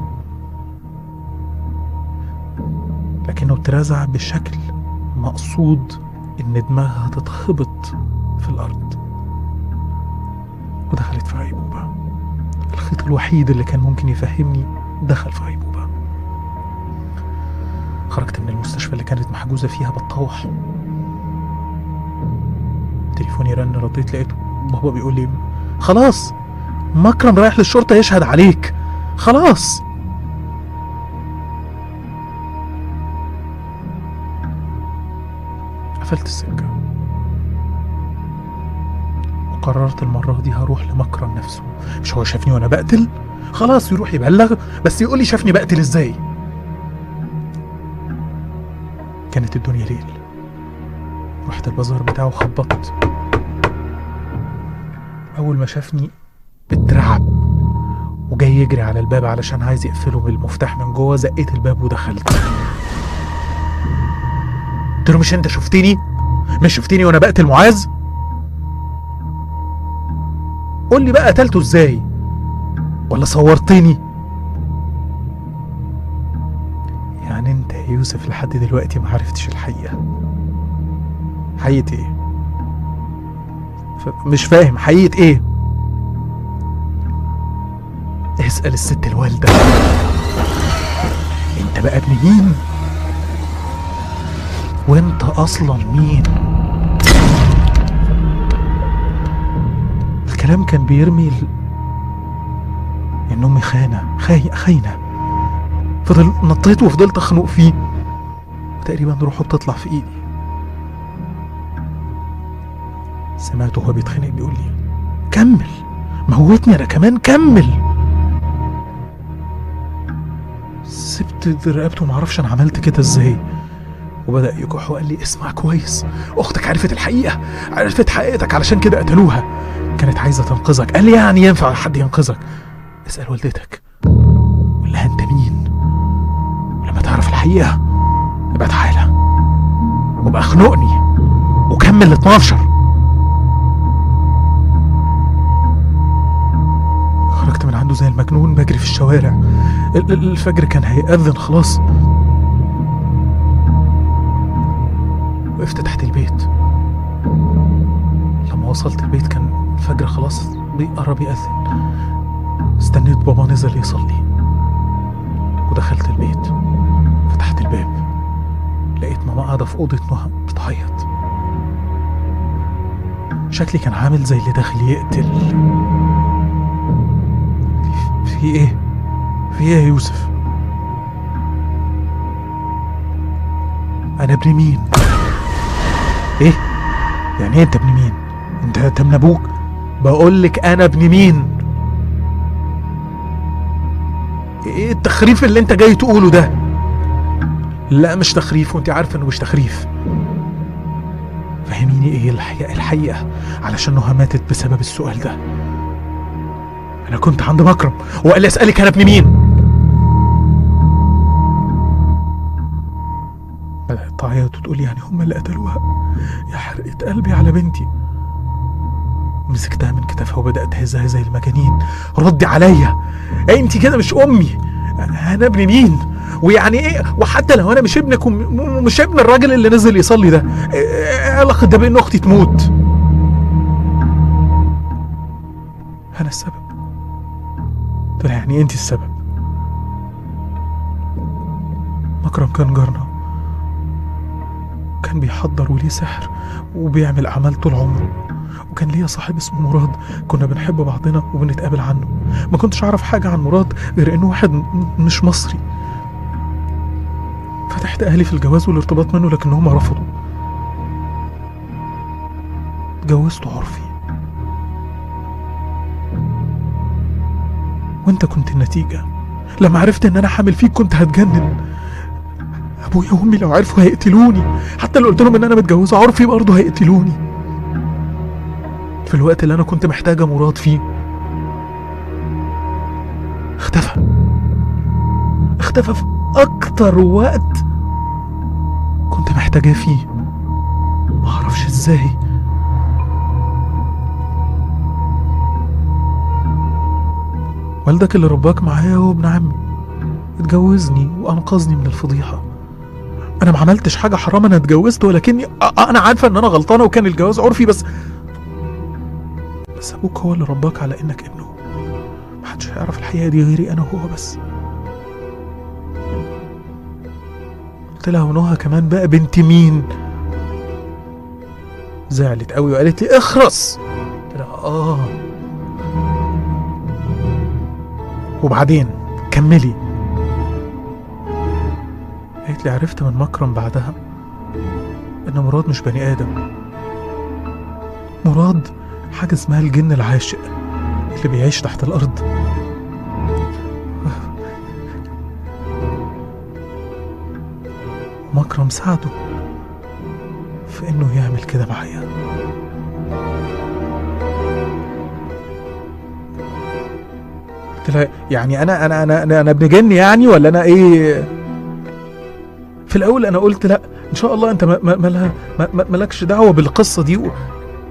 لكنه اترزع بشكل مقصود إن دماغها تتخبط في الأرض ودخلت في غيبوبة الخيط الوحيد اللي كان ممكن يفهمني دخل في غيبوبة خرجت من المستشفى اللي كانت محجوزة فيها بتطوح تليفوني رن رديت لقيته بابا بيقول لي خلاص مكرم رايح للشرطة يشهد عليك خلاص قفلت السكة وقررت المرة دي هروح لمكرم نفسه مش هو شافني وانا بقتل خلاص يروح يبلغ بس يقول لي شافني بقتل ازاي كانت الدنيا ليل رحت البازار بتاعه وخبطت اول ما شافني اترعب وجاي يجري على الباب علشان عايز يقفله بالمفتاح من جوه زقيت الباب ودخلت قلت له مش انت شفتني مش شفتني وانا بقتل معاذ قول لي بقى قتلته ازاي ولا صورتني يعني انت يا يوسف لحد دلوقتي ما عرفتش الحقيقة حقيقة ايه ف- مش فاهم حقيقة ايه اسأل الست الوالدة انت بقى ابن مين وانت اصلا مين الكلام كان بيرمي ال... ان امي خانه خاي... خاينه فضل نطيت وفضلت اخنق فيه وتقريبا روحه بتطلع في ايدي سمعته وهو بيتخانق بيقول لي كمل موتني انا كمان كمل سبت رقبته معرفش انا عملت كده ازاي وبدأ يكح وقال لي اسمع كويس اختك عرفت الحقيقة عرفت حقيقتك علشان كده قتلوها كانت عايزة تنقذك قال لي يعني ينفع حد ينقذك اسأل والدتك قول لها انت مين ولما تعرف الحقيقة يبقى تعالى وابقى اخنقني وكمل ال 12 خرجت من عنده زي المجنون بجري في الشوارع ال- ال- الفجر كان هيأذن خلاص وقفت تحت البيت لما وصلت البيت كان الفجر خلاص بيقرب يأذن استنيت بابا نزل يصلي ودخلت البيت فتحت الباب لقيت ماما قاعدة في أوضة نهى بتعيط شكلي كان عامل زي اللي داخل يقتل في, في ايه؟ في ايه يا يوسف؟ أنا ابن مين؟ ايه؟ يعني ايه انت ابن مين؟ انت انت من ابوك؟ بقول لك انا ابن مين؟ ايه التخريف اللي انت جاي تقوله ده؟ لا مش تخريف وانت عارفه انه مش تخريف فهميني ايه الحقيقة الحقيقة علشان نهى ماتت بسبب السؤال ده انا كنت عند مكرم وقال لي اسألك انا ابن مين بدأت تعيط وتقول لي يعني هم اللي قتلوها يا حرقة قلبي على بنتي مسكتها من كتافها وبدأت اهزها زي المجانين ردي عليا انت كده مش امي انا ابن مين ويعني ايه وحتى لو انا مش ابنك وم- ومش ابن الراجل اللي نزل يصلي ده ايه إيه علاقه ده بان اختي تموت انا السبب قلت لها يعني انت السبب مكرم كان جارنا كان بيحضر وليه سحر وبيعمل اعمال طول عمره وكان ليا صاحب اسمه مراد كنا بنحب بعضنا وبنتقابل عنه ما كنتش اعرف حاجه عن مراد غير انه واحد م- مش مصري فتحت اهلي في الجواز والارتباط منه لكن هم رفضوا اتجوزته عرفي وانت كنت النتيجة لما عرفت ان انا حامل فيك كنت هتجنن ابويا وامي لو عرفوا هيقتلوني حتى لو قلت لهم ان انا متجوزه عرفي برضه هيقتلوني في الوقت اللي انا كنت محتاجه مراد فيه اختفى اختفى في اكتر وقت كنت محتاجاه فيه ما اعرفش ازاي والدك اللي رباك معايا هو ابن عمي اتجوزني وانقذني من الفضيحه انا ما عملتش حاجه حرام انا اتجوزت ولكني أ- انا عارفه ان انا غلطانه وكان الجواز عرفي بس بس ابوك هو اللي رباك على انك ابنه محدش هيعرف الحقيقه دي غيري انا وهو بس قلت لها ونهى كمان بقى بنت مين زعلت قوي وقالت لي اخرس قلت لها اه وبعدين كملي قالت لي عرفت من مكرم بعدها ان مراد مش بني ادم مراد حاجه اسمها الجن العاشق اللي بيعيش تحت الارض مكرم ساعده في انه يعمل كده معايا قلت لها يعني انا انا انا انا, أنا ابن جن يعني ولا انا ايه في الاول انا قلت لا ان شاء الله انت ما- ما- مالها- ما- ما- مالكش دعوه بالقصه دي و...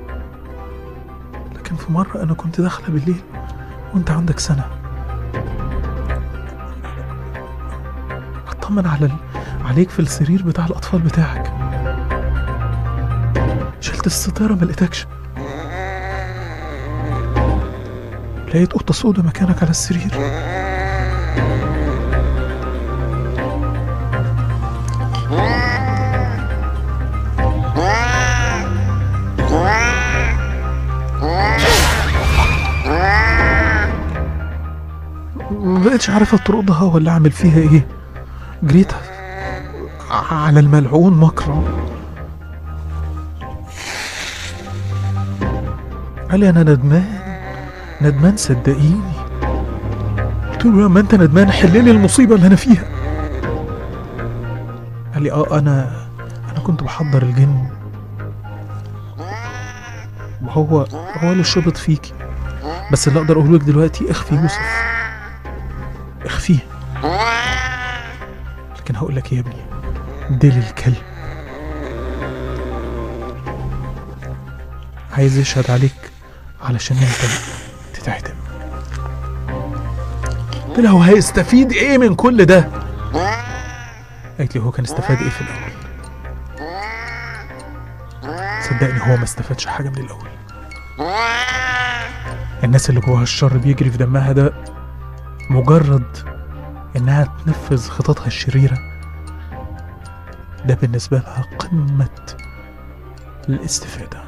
لكن في مره انا كنت داخله بالليل وانت عندك سنه اطمن على ال... عليك في السرير بتاع الاطفال بتاعك شلت الستاره ما لقيتكش لقيت قطه سودا مكانك على السرير ما بقتش عارف اطردها ولا اعمل فيها ايه جريت على الملعون مكرم قال لي انا ندمان ندمان صدقيني قلت له لما انت ندمان حل لي المصيبه اللي انا فيها قال لي اه انا انا كنت بحضر الجن وهو هو اللي شبط فيكي بس اللي اقدر اقوله لك دلوقتي اخفي يوسف اخفيه لكن هقول لك إيه يا ابني ديل الكلب عايز يشهد عليك علشان انت تتعدم قلت له هو هيستفيد ايه من كل ده قالت لي هو كان استفاد ايه في الاول صدقني هو ما استفادش حاجه من الاول الناس اللي جواها الشر بيجري في دمها ده مجرد انها تنفذ خططها الشريره ده بالنسبه لها قمه الاستفاده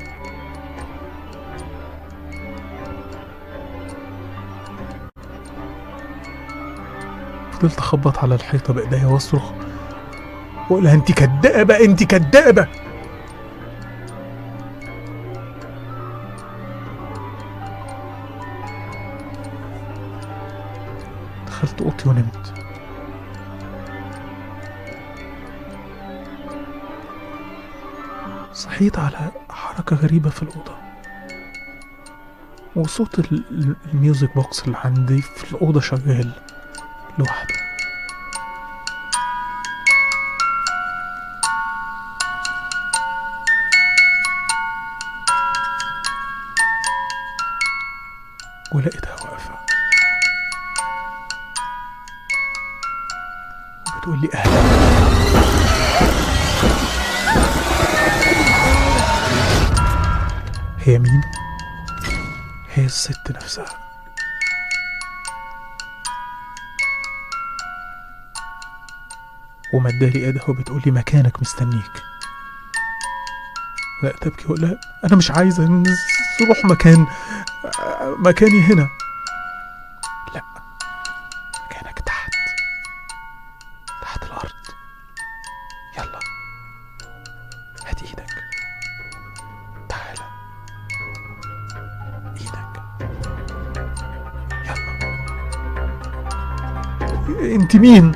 فضلت اخبط على الحيطه بايديا واصرخ واقول لها انت كدابه انت كدابه دخلت اوضتي ونمت صحيت على حركة غريبة في الأوضة وصوت ال- ال- الميوزك بوكس اللي عندي في الأوضة شغال لوحده ولقيتها واقفة وبتقول لي أهلا هي مين؟ هي الست نفسها ومدالي ايدها وبتقول لي مكانك مستنيك لا تبكي ولا لا انا مش عايزه نز- نروح مكان مكاني هنا لا مكانك تحت تحت الارض يلا هات ايدك تعالى ايدك يلا انت مين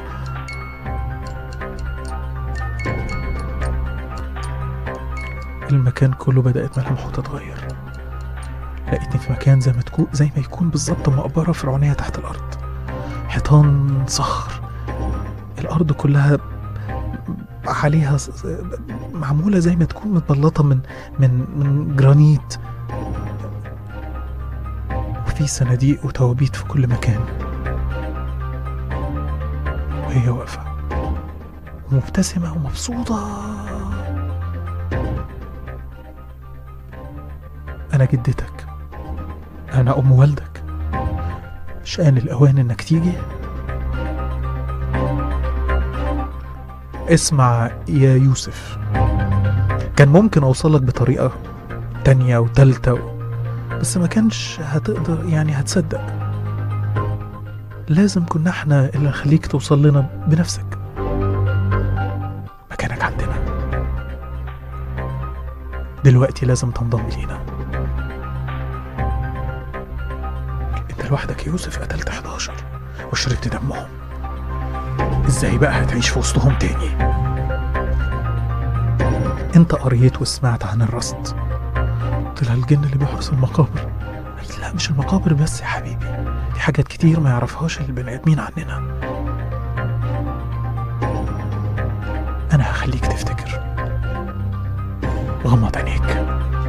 المكان كله بدأت ملامحه تتغير لقيتني في مكان زي ما تكون زي ما يكون بالظبط مقبرة فرعونية تحت الأرض حيطان صخر الأرض كلها عليها س- معمولة زي ما تكون متبلطة من من من جرانيت وفي صناديق وتوابيت في كل مكان وهي واقفة ومبتسمة ومبسوطة أنا جدتك أنا أم والدك شأن الأوان إنك تيجي اسمع يا يوسف كان ممكن أوصلك بطريقة تانية وتالتة و... بس ما كانش هتقدر يعني هتصدق لازم كنا احنا اللي نخليك توصل لنا بنفسك مكانك عندنا دلوقتي لازم تنضم لينا انت لوحدك يا يوسف قتلت 11 وشربت دمهم ازاي بقى هتعيش في وسطهم تاني انت قريت وسمعت عن الرصد طلع الجن اللي بيحرس المقابر أي لا مش المقابر بس يا حبيبي في حاجات كتير ما يعرفهاش البني ادمين عننا انا هخليك تفتكر غمض عينيك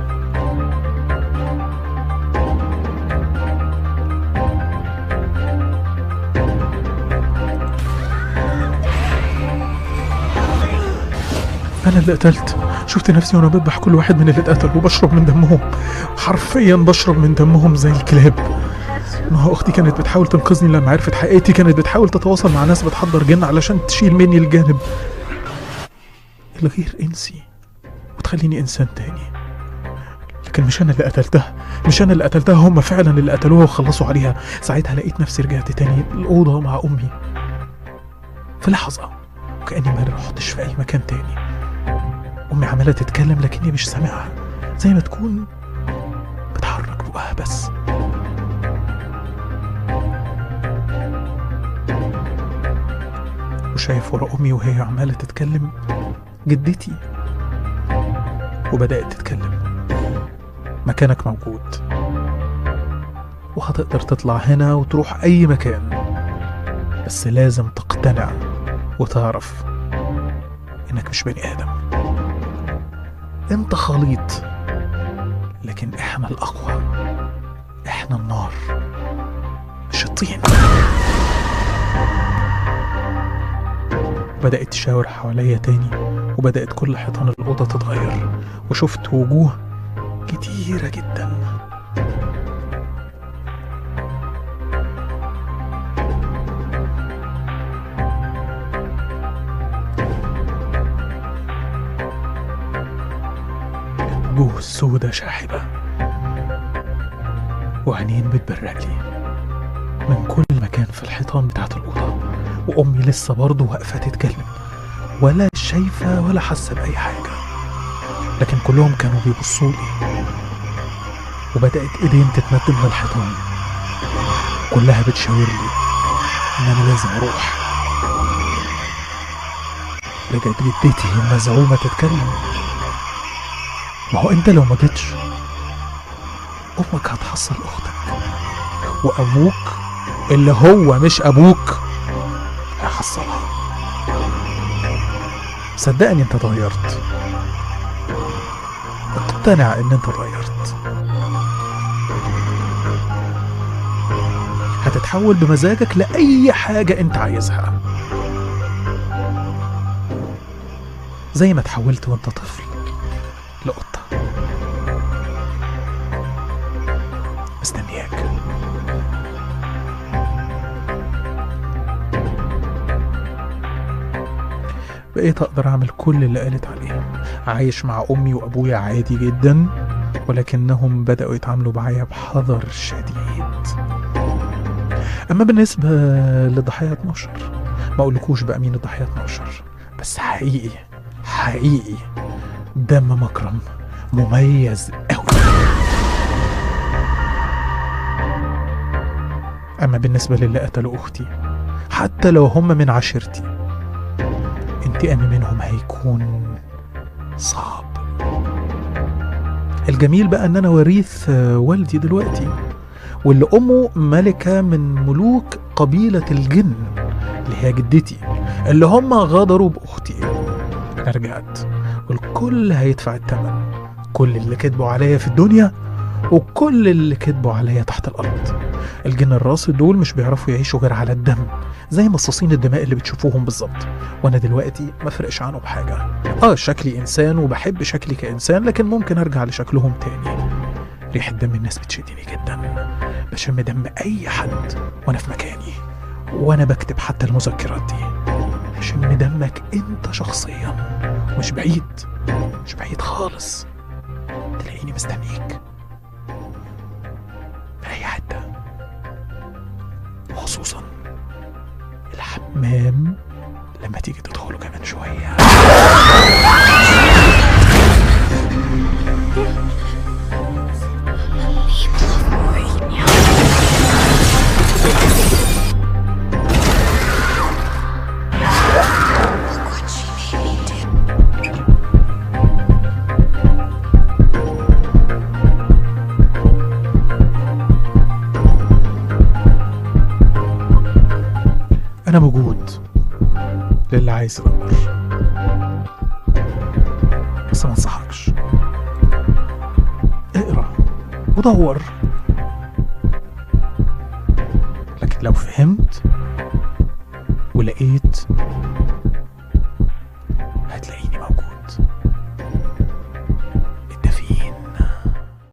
انا اللي قتلت شفت نفسي وانا بذبح كل واحد من اللي اتقتل وبشرب من دمهم حرفيا بشرب من دمهم زي الكلاب ما هو اختي كانت بتحاول تنقذني لما عرفت حقيقتي كانت بتحاول تتواصل مع ناس بتحضر جن علشان تشيل مني الجانب الغير انسي وتخليني انسان تاني لكن مش انا اللي قتلتها مش انا اللي قتلتها هم فعلا اللي قتلوها وخلصوا عليها ساعتها لقيت نفسي رجعت تاني الاوضه مع امي في لحظه وكاني ما رحتش في اي مكان تاني امي عماله تتكلم لكني مش سامعها زي ما تكون بتحرك بقها بس وشايف ورا امي وهي عماله تتكلم جدتي وبدات تتكلم مكانك موجود وهتقدر تطلع هنا وتروح اي مكان بس لازم تقتنع وتعرف انك مش بني ادم انت خليط لكن احنا الاقوى احنا النار مش الطين بدأت تشاور حواليا تاني وبدأت كل حيطان الأوضة تتغير وشفت وجوه كتيرة جدا وجوه سودة شاحبة وعينين بتبرق لي من كل مكان في الحيطان بتاعت الأوضة وأمي لسه برضه واقفة تتكلم ولا شايفة ولا حاسة بأي حاجة لكن كلهم كانوا بيبصوا لي وبدأت إيدين تتمد من الحيطان كلها بتشاور لي إن أنا لازم أروح رجعت جدتي المزعومة تتكلم ما هو انت لو ما جيتش امك هتحصل اختك وابوك اللي هو مش ابوك هيحصلها صدقني انت اتغيرت اقتنع ان انت اتغيرت هتتحول بمزاجك لأي حاجة انت عايزها زي ما اتحولت وانت طفل لقطة مستنياك بقيت أقدر أعمل كل اللي قالت عليه عايش مع أمي وأبويا عادي جدا ولكنهم بدأوا يتعاملوا معايا بحذر شديد أما بالنسبة لضحية 12 ما أقولكوش بقى مين الضحية 12 بس حقيقي حقيقي دم مكرم مميز قوي أما بالنسبة للي قتلوا أختي حتى لو هم من عشيرتي انتقامي منهم هيكون صعب الجميل بقى ان انا وريث آه، والدي دلوقتي واللي امه ملكه من ملوك قبيله الجن اللي هي جدتي اللي هم غدروا باختي انا رجعت والكل هيدفع الثمن كل اللي كذبوا عليا في الدنيا وكل اللي كذبوا عليا تحت الارض الجن الراصد دول مش بيعرفوا يعيشوا غير على الدم زي مصاصين الدماء اللي بتشوفوهم بالظبط وانا دلوقتي ما فرقش عنهم حاجه اه شكلي انسان وبحب شكلي كانسان لكن ممكن ارجع لشكلهم تاني ريحه دم الناس بتشدني جدا بشم دم اي حد وانا في مكاني وانا بكتب حتى المذكرات دي بشم دمك انت شخصيا مش بعيد مش بعيد خالص تلاقيني مستنيك في اي حته خصوصا الحمام لما تيجي تدخله كمان شويه انا موجود للي عايز يدور بس ما انصحكش اقرا ودور لكن لو فهمت ولقيت